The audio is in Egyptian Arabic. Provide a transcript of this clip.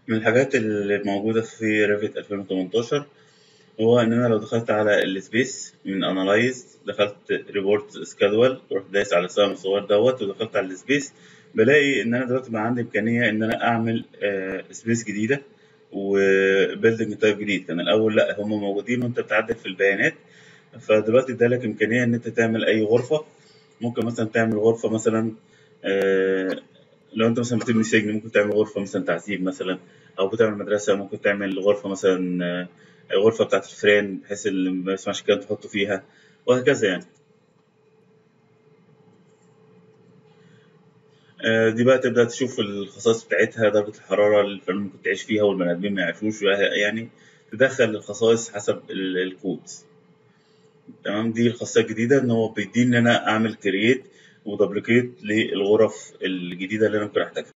من الحاجات اللي موجودة في ريفت 2018 هو إن أنا لو دخلت على السبيس من أنالايز دخلت ريبورت سكادول رحت دايس على السهم الصغير دوت ودخلت على السبيس بلاقي إن أنا دلوقتي بقى عندي إمكانية إن أنا أعمل سبيس جديدة وبيلدنج تايب جديد كان الأول لأ هما موجودين وأنت بتعدل في البيانات فدلوقتي ادالك إمكانية إن أنت تعمل أي غرفة ممكن مثلا تعمل غرفة مثلا آه، لو أنت مثلا بتبني سجن ممكن تعمل غرفة مثلا تعذيب مثلا أو بتعمل مدرسة ممكن تعمل غرفة مثلا آه، الغرفة بتاعت الفيران بحيث اللي ما يسمعش كده تحطه فيها وهكذا يعني آه، دي بقى تبدأ تشوف الخصائص بتاعتها درجة الحرارة اللي الفيران ممكن تعيش فيها والبني آدمين ما يعيشوش يعني تدخل الخصائص حسب ال- الكود تمام دي الخاصية الجديدة إن هو بيديني إن أنا أعمل كرييت ودبليكيت للغرف الجديدة اللي أنا ممكن أحتاجها